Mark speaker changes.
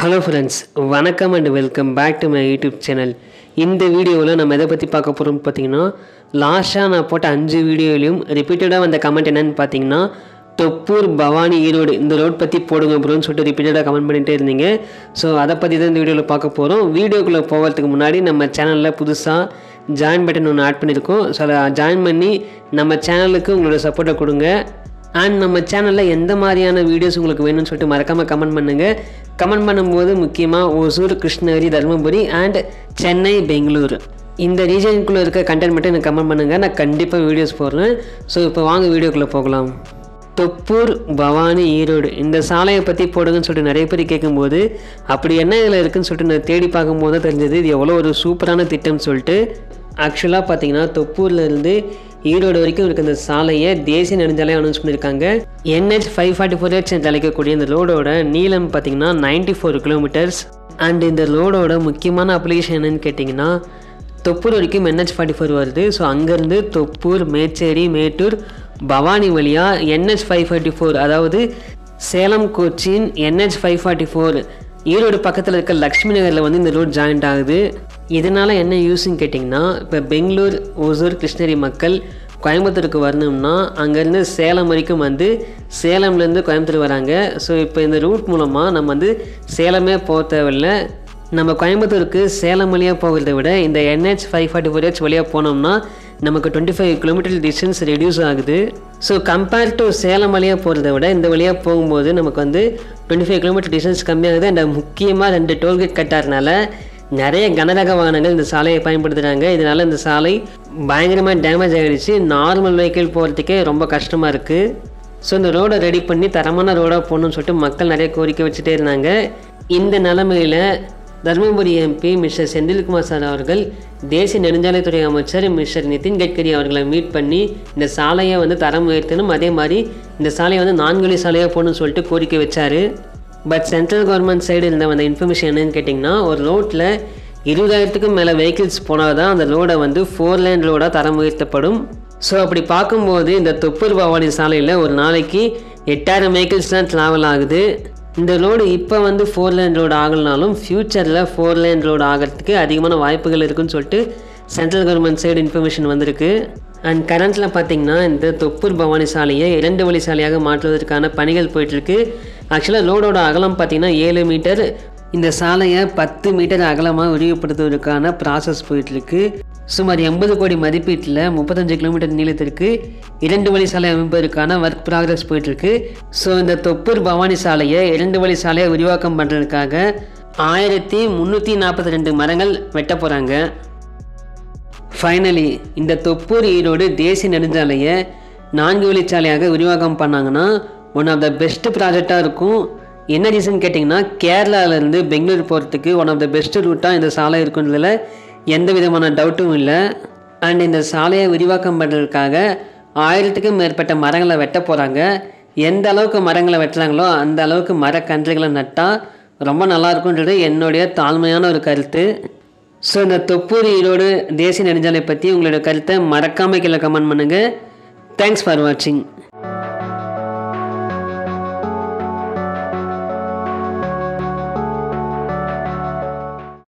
Speaker 1: hello friends வணக்கம் and welcome back to my YouTube channel இந்த வீடியோவில் நம்ம எதை பற்றி பார்க்க போகிறோம்னு பார்த்தீங்கன்னா லாஸ்ட்டாக நான் போட்ட அஞ்சு வீடியோலையும் ரிப்பீட்டடாக வந்த கமெண்ட் என்னன்னு பார்த்தீங்கன்னா தொப்பூர் பவானி ஈரோடு இந்த ரோட் பற்றி போடுங்க ப்ரோன்னு சொல்லிட்டு ரிப்பீட்டடாக கமெண்ட் பண்ணிகிட்டே இருந்தீங்க ஸோ அதை பற்றி தான் இந்த வீடியோவில் பார்க்க போகிறோம் வீடியோக்குள்ளே போகிறதுக்கு முன்னாடி நம்ம சேனலில் புதுசாக ஜாயின் பட்டன் ஒன்று ஆட் பண்ணியிருக்கோம் ஸோ அதை ஜாயின் பண்ணி நம்ம சேனலுக்கு உங்களோட சப்போர்ட்டை கொடுங்க அண்ட் நம்ம சேனலில் எந்த மாதிரியான வீடியோஸ் உங்களுக்கு வேணும்னு சொல்லிட்டு மறக்காமல் கமெண்ட் பண்ணுங்கள் கமெண்ட் பண்ணும்போது முக்கியமாக ஒசூர் கிருஷ்ணகிரி தருமபுரி அண்ட் சென்னை பெங்களூர் இந்த ரீஜனுக்குள்ளே இருக்க கண்டென்ட் மட்டும் எனக்கு கமெண்ட் பண்ணுங்கள் நான் கண்டிப்பாக வீடியோஸ் போடுறேன் ஸோ இப்போ வாங்க வீடியோக்குள்ளே போகலாம் தொப்பூர் பவானி ஈரோடு இந்த சாலையை பற்றி போடுங்கன்னு சொல்லிட்டு நிறைய பேர் கேட்கும்போது அப்படி என்ன இதில் இருக்குன்னு சொல்லிட்டு நான் தேடி பார்க்கும்போது தான் தெரிஞ்சது இது எவ்வளோ ஒரு சூப்பரான திட்டம்னு சொல்லிட்டு ஆக்சுவலாக பார்த்தீங்கன்னா தொப்பூர்ல இருந்து ஈரோடு வரைக்கும் இருக்க இந்த சாலையை தேசிய நெடுஞ்சாலையை அனௌன்ஸ் பண்ணியிருக்காங்க NH five forty four H என்று அழைக்கக்கூடிய இந்த ரோடோட நீளம் பார்த்தீங்கன்னா நைன்டி ஃபோர் கிலோமீட்டர்ஸ் அண்ட் இந்த ரோடோட முக்கியமான அப்ளிகேஷன் என்னன்னு கேட்டிங்கன்னா தொப்பூர் வரைக்கும் என்ஹெச் ஃபார்ட்டி ஃபோர் வருது ஸோ அங்கேருந்து தொப்பூர் மேச்சேரி மேட்டூர் பவானி வழியாக என்ஹெச் ஃபைவ் ஃபார்ட்டி ஃபோர் அதாவது Salem Cochin NH five forty four Erode பக்கத்தில் இருக்க லக்ஷ்மி நகரில் வந்து இந்த ரோட் ஜாயிண்ட் ஆகுது இதனால் என்ன யூஸ்ன்னு கேட்டிங்கன்னா இப்போ பெங்களூர் ஒசூர் கிருஷ்ணகிரி மக்கள் கோயம்புத்தூருக்கு வரணும்னா அங்கேருந்து சேலம் வரைக்கும் வந்து சேலம்லேருந்து கோயம்புத்தூர் வராங்க ஸோ இப்போ இந்த ரூட் மூலமாக நம்ம வந்து சேலமே போக தேவையில்ல நம்ம கோயம்புத்தூருக்கு சேலம் வழியாக போகிறத விட இந்த NH five forty four H வழியாக போனோம்னா நமக்கு twenty five kilometre distance reduce ஆகுது ஸோ கம்பேர் டு சேலம் வழியாக போகிறத விட இந்த வழியாக போகும்போது நமக்கு வந்து டுவெண்ட்டி ஃபைவ் கிலோமீட்டர் டிஸ்டன்ஸ் கம்மியாகுது அண்ட் முக்கியமாக ரெண்டு டோல்கேட் கட்டாதனால நிறைய கனரக வாகனங்கள் இந்த சாலையை பயன்படுத்துகிறாங்க இதனால் இந்த சாலை பயங்கரமாக டேமேஜ் ஆகிடுச்சு நார்மல் வெஹிக்கிள் போகிறதுக்கே ரொம்ப கஷ்டமாக இருக்குது ஸோ இந்த ரோடை ரெடி பண்ணி தரமான ரோடாக போகணும்னு சொல்லிட்டு மக்கள் நிறைய கோரிக்கை வச்சுட்டே இருந்தாங்க இந்த நிலமையில் Dharmapuri MP mister Senthilkumar sir அவர்கள் தேசிய நெடுஞ்சாலைத்துறை அமைச்சர் மிஸ்டர் நிதின் கட்கரி அவர்களை மீட் பண்ணி இந்த சாலையை வந்து தரம் உயர்த்தணும் அதே மாதிரி இந்த சாலையை வந்து நான்கு வழி சாலையாக போகணும்னு சொல்லிட்டு கோரிக்கை வச்சார் பட் சென்ட்ரல் கவர்மெண்ட் சைடு இருந்த அந்த இன்ஃபர்மேஷன் என்னன்னு கேட்டிங்கன்னா ஒரு ரோட்டில் இருபதாயிரத்துக்கும் மேலே வெஹிக்கிள்ஸ் போனால் தான் அந்த ரோடை வந்து ஃபோர் லேன் ரோடாக தரம் உயர்த்தப்படும் ஸோ அப்படி பார்க்கும்போது இந்த தொப்பூர் பவானி சாலையில் ஒரு நாளைக்கு எட்டாயிரம் வெஹிக்கிள்ஸ் தான் ட்ராவல் ஆகுது இந்த ரோடு இப்போ வந்து ஃபோர் லேன் ரோடு ஆகலனாலும் ஃப்யூச்சரில் ஃபோர் லேன் ரோடு ஆகிறதுக்கு அதிகமான வாய்ப்புகள் இருக்குன்னு சொல்லிட்டு சென்ட்ரல் கவர்மெண்ட் சைடு இன்ஃபர்மேஷன் வந்திருக்கு அண்ட் கரண்ட்டில் பார்த்தீங்கன்னா இந்த தொப்பூர் பவானி சாலையை இரண்டு வழி சாலையாக மாற்றுவதற்கான பணிகள் போயிட்டுருக்கு ஆக்சுவலாக ரோடோட அகலம் பார்த்தீங்கன்னா ஏழு மீட்டர் இந்த சாலையை பத்து மீட்டர் அகலமாக விரிவுபடுத்துவதற்கான ப்ராசஸ் போயிட்டுருக்கு சுமார் எண்பது கோடி மதிப்பீட்டில் முப்பத்தஞ்சு கிலோமீட்டர் நீளத்திற்கு இரண்டு வழி சாலை அமைப்பதற்கான ஒர்க் ப்ராக்ரஸ் போயிட்டுருக்கு ஸோ இந்த தொப்பூர் பவானி சாலையை இரண்டு வழி சாலையை விரிவாக்கம் பண்ணுறதுக்காக ஆயிரத்தி முந்நூற்றி நாற்பத்தி ரெண்டு மரங்கள் வெட்ட போகிறாங்க ஃபைனலி இந்த தொப்பூர் ஈரோடு தேசிய நெடுஞ்சாலையை நான்கு வழிச்சாலையாக விரிவாக்கம் பண்ணாங்கன்னா ஒன் ஆஃப் த பெஸ்ட் ப்ராஜெக்டாக இருக்கும் என்ன ரீசன் கேட்டிங்கன்னா கேரளாவிலேருந்து பெங்களூர் போகிறதுக்கு ஒன் ஆஃப் த பெஸ்ட் ரூட்டாக இந்த சாலை இருக்குன்றதுல எந்த விதமான டவுட்டும் இல்லை அண்ட் இந்த சாலையை விரிவாக்கம் பண்ணுறதுக்காக ஆயிரத்துக்கும் மேற்பட்ட மரங்களை வெட்ட போகிறாங்க எந்த அளவுக்கு மரங்களை வெட்டுறாங்களோ அந்த அளவுக்கு மரக்கன்றுகளை நட்டால் ரொம்ப நல்லா இருக்குன்றது என்னுடைய தாழ்மையான ஒரு கருத்து ஸோ இந்த தொப்பூர் ஈரோடு தேசிய நெடுஞ்சாலை பற்றி உங்களோட கருத்தை மறக்காமல் கீழே கமெண்ட் பண்ணுங்கள் தேங்க்ஸ் ஃபார் வாட்சிங்